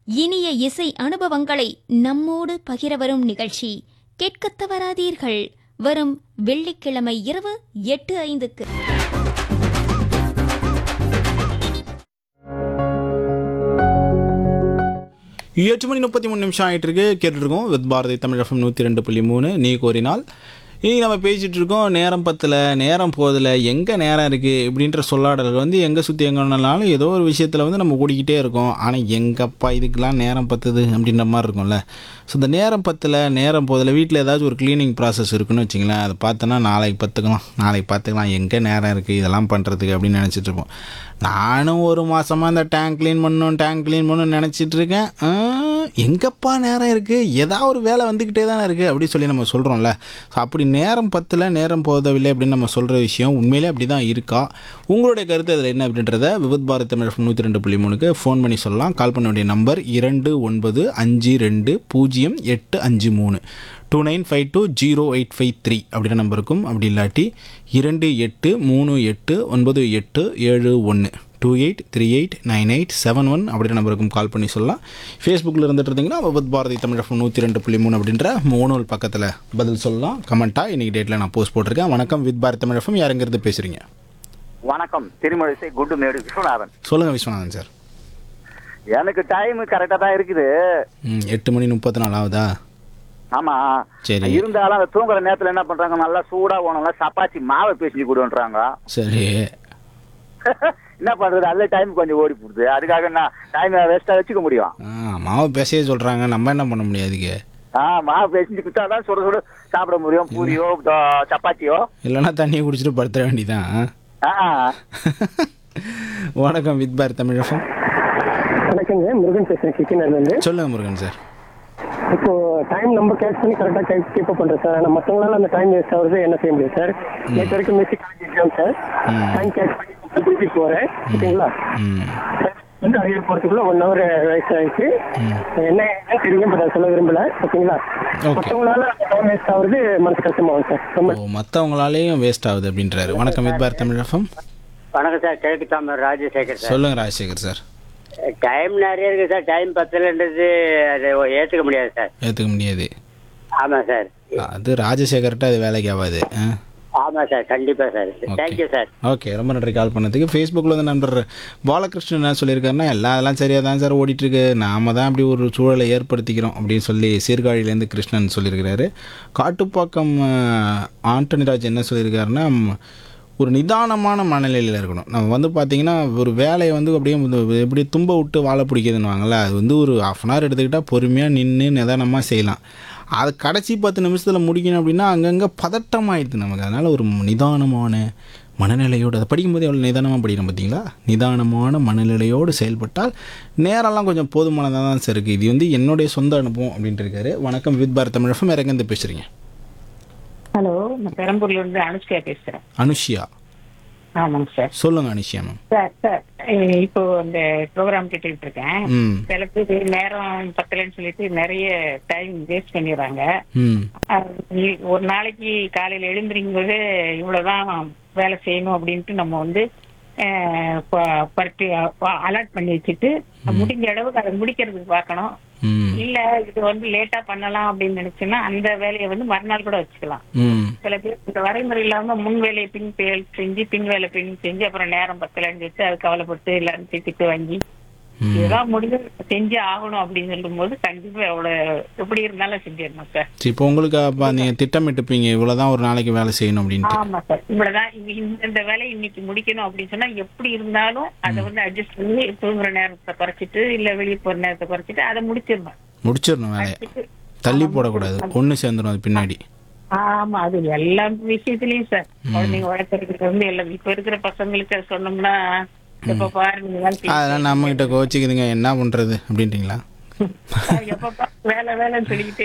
இனிய இசை அனுபவங்களை நம்மோடு பகிர வரும் நிகழ்ச்சி கேட்கத் தவறாதீர்கள் வரும் வெள்ளிக்கிழமை இரவு எட்டு ஐந்துக்கு எட்டு மணி முப்பத்தி மூணு நிமிஷம் ஆகிட்டு இருக்கு கேட்டுருக்கோம் வித் பாரதி தமிழ் எஃப்எம் நூற்றி ரெண்டு புள்ளி மூணு நீ கோரினால் இனி நம்ம பேசிகிட்டு இருக்கோம் நேரம் பத்தில் நேரம் போதில் எங்கே நேரம் இருக்குது இப்படின்ற சொல்லாடல் வந்து எங்கே சுற்றி எங்கேனாலும் ஏதோ ஒரு விஷயத்தில் வந்து நம்ம ஓடிக்கிட்டே இருக்கோம் ஆனால் எங்கப்பா இதுக்கெல்லாம் நேரம் பத்துது அப்படின்ற மாதிரி இருக்கும்ல ஸோ இந்த நேரம் பத்தில் நேரம் போதில் வீட்டில் ஏதாச்சும் ஒரு க்ளீனிங் ப்ராசஸ் இருக்குன்னு வச்சிங்களேன் அதை பார்த்தோன்னா நாளைக்கு பார்த்துக்கலாம் நாளைக்கு பார்த்துக்கலாம் எங்கே நேரம் இருக்குது இதெல்லாம் பண்ணுறதுக்கு அப்படின்னு நினச்சிட்டு இருப்போம் நானும் ஒரு மாதமாக இந்த டேங்க் க்ளீன் பண்ணணும் டேங்க் க்ளீன் பண்ணணும்னு நினச்சிட்டு இருக்கேன் ஆ, எங்கப்பா நேரம் இருக்குது ஏதாவது ஒரு வேலை வந்துக்கிட்டே தானே இருக்குது அப்படி சொல்லி நம்ம சொல்கிறோம்ல ஸோ அப்படி நேரம் பத்தில் நேரம் போதவில்லை அப்படின்னு நம்ம சொல்கிற விஷயம் உண்மையிலே அப்படி தான் இருக்கா உங்களுடைய கருத்து அதில் என்ன அப்படின்றத விபத் பாரத் தமிழ் நூற்றி ரெண்டு புள்ளி மூணுக்கு ஃபோன் பண்ணி சொல்லலாம் கால் பண்ண வேண்டிய நம்பர் இரண்டு ஒன்பது அஞ்சு ரெண்டு பூஜ்ஜியம் எட்டு அஞ்சு மூணு two nine five two zero eight five three அப்படின்ற நம்பருக்கும் அப்படி இல்லாட்டி இரண்டு எட்டு மூணு எட்டு ஒன்பது எட்டு ஏழு ஒன்று two eight three eight nine eight seven one அப்படின்ற நம்பருக்கும் கால் பண்ணி சொல்லலாம் ஃபேஸ்புக்கில் இருந்துட்டு இருந்தீங்கன்னா விபத் பாரதி தமிழ் எஃப்எம் நூற்றி ரெண்டு புள்ளி மூணு அப்படின்ற மூணு பக்கத்தில் பதில் சொல்லலாம் கமெண்ட்டாக இன்றைக்கி டேட்டில் நான் போஸ்ட் போட்டிருக்கேன் வணக்கம் வித் பாரதி தமிழ் எஃப்எம் யாருங்கிறது பேசுகிறீங்க வணக்கம் திருமழிசை குண்டு மேடு விஸ்வநாதன் சொல்லுங்கள் விஸ்வநாதன் சார் எனக்கு டைம் கரெக்டா தான் இருக்குது ம் எட்டு மணி முப்பத்தி நாலு ஆகுதா ஆமா சரி. இருந்தாலும் அந்த தூங்குற நேரத்துல என்ன பண்றாங்க நல்லா சூடா போனவங்க சப்பாத்தி மாவை பேசி கொடுன்றாங்க சரி என்ன பண்றது அதுல டைம் கொஞ்சம் ஓடி போடுது அதுக்காக நான் டைம் வேஸ்டா வச்சுக்க முடியும் ஆ மாவை பேசவே சொல்கிறாங்க நம்ம என்ன பண்ண முடியாது அதுக்கு ஆ மாவு பேசி கொடுத்தாதான் சுட சுட சாப்பிட முடியும் பூரியோ தோ- சப்பாத்தியோ இல்லைன்னா தண்ணியை குடிச்சிட்டு படுத்துற வேண்டியதான் ஆ வணக்கம் வித் பார் தமிழகம் வணக்கங்க முருகன் பேசுறேன் கிச்சனர்ல இருந்து சொல்லுங்க முருகன் சார் இப்போ டைம் நம்ம கேட்ச் பண்ணி கரெக்டா கீப் அப் பண்றோம் சார் ஆனா மத்தவங்களால அந்த டைம் வேஸ்ட் ஆகுறது என்ன செய்ய முடியும் சார் நேற்று வரைக்கும் மியூசிக் காலேஜ் எக்ஸாம் சார் ம். டைம் கேட்ச் பண்ணி திருப்பி போறேன் ஓகேங்களா ம் வந்து அரியர் போறதுக்குள்ள ஒன் ஹவர் வேஸ்ட் ஆயிடுச்சு என்ன ஏதுன்னு தெரியும் பட் அதை சொல்ல விரும்பல ஓகேங்களா Okay. மத்தவங்களால டைம் வேஸ்ட் ஆகுறது மனசு கஷ்டமாகும் சார் ரொம்ப ஓ மற்றவங்களாலேயும் வேஸ்ட் ஆகுது அப்படின்றாரு வணக்கம் வித் பார் தமிழகம் வணக்கம் சார் கிழக்கு தாமர் ராஜசேகர் சார் சொல்லுங்க ராஜசேகர் சார் டைம் நிறைய இருக்கு சார் டைம் பத்தலன்றது அதை ஏற்றுக்க முடியாது சார் ஏற்றுக்க முடியாது ஆமாம் சார் அது ராஜசேகர்கிட்ட அது வேலைக்கு ஆகாது ஆ ஆமாம் சார் கண்டிப்பாக சார் தேங்க்யூ சார் ஓகே ரொம்ப நன்றி கால் பண்ணதுக்கு ஃபேஸ்புக்கில் வந்து நண்பர் பாலகிருஷ்ணன் என்ன சொல்லியிருக்காருன்னா எல்லாம் அதெல்லாம் சரியாக தான் சார் ஓடிட்டுருக்கு நாம தான் அப்படி ஒரு சூழலை ஏற்படுத்திக்கிறோம் அப்படின்னு சொல்லி சீர்காழியிலேருந்து கிருஷ்ணன் சொல்லியிருக்கிறாரு காட்டுப்பாக்கம் அஹ், ஆண்டனிராஜ் என்ன சொல்லியிருக்காருன்னா ம், ஒரு நிதானமான மனநிலையில் இருக்கணும் நம்ம வந்து பார்த்திங்கன்னா ஒரு வேலையை வந்து அப்படியே வந்து எப்படி தும்ப விட்டு வாழை பிடிக்குதுன்னுவாங்கள்ல அது வந்து ஒரு ஆஃப் அன் ஹவர் எடுத்துக்கிட்டால் பொறுமையாக நின்று நிதானமாக செய்யலாம் அது கடைசி பத்து நிமிஷத்தில் முடிக்கணும் அப்படின்னா அங்கங்கே பதட்டமாயிடுது நமக்கு அதனால் ஒரு நிதானமான மனநிலையோடு அதை படிக்கும்போது எவ்வளோ நிதானமாக படிக்கணும் பார்த்தீங்களா நிதானமான மனநிலையோடு செயல்பட்டால் நேரம்லாம் கொஞ்சம் போதுமானதாக தான் சார் இருக்குது இது வந்து என்னுடைய சொந்த அனுபவம் அப்படின்ட்டு இருக்காரு வணக்கம் வித் பாரத் தமிழகம் வேறு எங்கேருந்து பேசுகிறீங்க ஹலோ நான் பெரம்பூர்ல இருந்து அனுஷ்கா பேசுறேன் அனுஷியா ஆமாங்க சார் சொல்லுங்கள் அனுஷியா மேம் சார் சார் அஹ் இப்போ இந்த ப்ரோக்ராம் கேட்டுக்கிட்டு இருக்கேன் ம் சில பேர் நேரம் பத்தலைன்னு சொல்லிட்டு நிறைய டைம் வேஸ்ட் பண்ணிடுறாங்க ம் அஹ் இ- ஒரு நாளைக்கு காலையில எழுந்திரிக்கும் போது இவ்வளவுதான் வேலை செய்யணும் அப்படின்ட்டு நம்ம வந்து அலர்ட் பண்ணி வச்சுட்டு முடிஞ்ச அளவுக்கு அதை முடிக்கிறதுக்கு பார்க்கணும் ம் இல்ல இது வந்து லேட்டா பண்ணலாம் அப்படின்னு நினைச்சுன்னா அந்த வேலையை வந்து மறுநாள் கூட வச்சுக்கலாம் ம் சில பேர் இந்த வரைமுறை இல்லாம முன் வேலையை பின் செயல் செஞ்சு பின் வேலை பின் செஞ்சு அப்புறம் நேரம் பத்தலன்னு வச்சு அது கவலைப்பட்டு எல்லாரும் திட்டு வாங்கி ம். இதுதான் முடிஞ்சு செஞ்சே ஆகணும் அப்படின்னு சொல்லும் போது கண்டிப்பா எவ்வளவு எப்படி இருந்தாலும் செஞ்சிடணும் சார் சரி இப்போ உங்களுக்கு அப்போ நீங்கள் திட்டமிட்டுப்பீங்க இவ்வளோ தான் ஒரு நாளைக்கு வேலை செய்யணும் அப்படின்ட்டு ஆமா சார் இவ்வளவுதான் இங்க இந்த வேலையை இன்னைக்கு முடிக்கணும் அப்படின்னு சொன்னா எப்படி இருந்தாலும் அதை வந்து அட்ஜஸ்ட் பண்ணி தூங்குற நேரத்தை குறைச்சிட்டு இல்ல வெளியே போற நேரத்தை குறைச்சிட்டு அதை முடிச்சிடணும் முடிச்சிடணும் வேலையை தள்ளி போடக்கூடாது ஒன்று சேர்ந்துடும் அது பின்னாடி ஆமா அது எல்லா விஷயத்திலயும் சார் குழந்தைங்க வளர்க்கறதுக்கு வந்து எல்லாம் இப்ப இருக்கிற பசங்களுக்கு அது சொன்னோம்னா எப்ப பாரு நீங்க வேலை செய்யுங்க. அதெல்லாம் நம்மக்கிட்ட கோச்சிக்குதுங்க என்ன பண்ணுறது அப்படின்றீங்களா எப்ப பாரு வேலை வேலைன்னு சொல்லிக்கிட்டு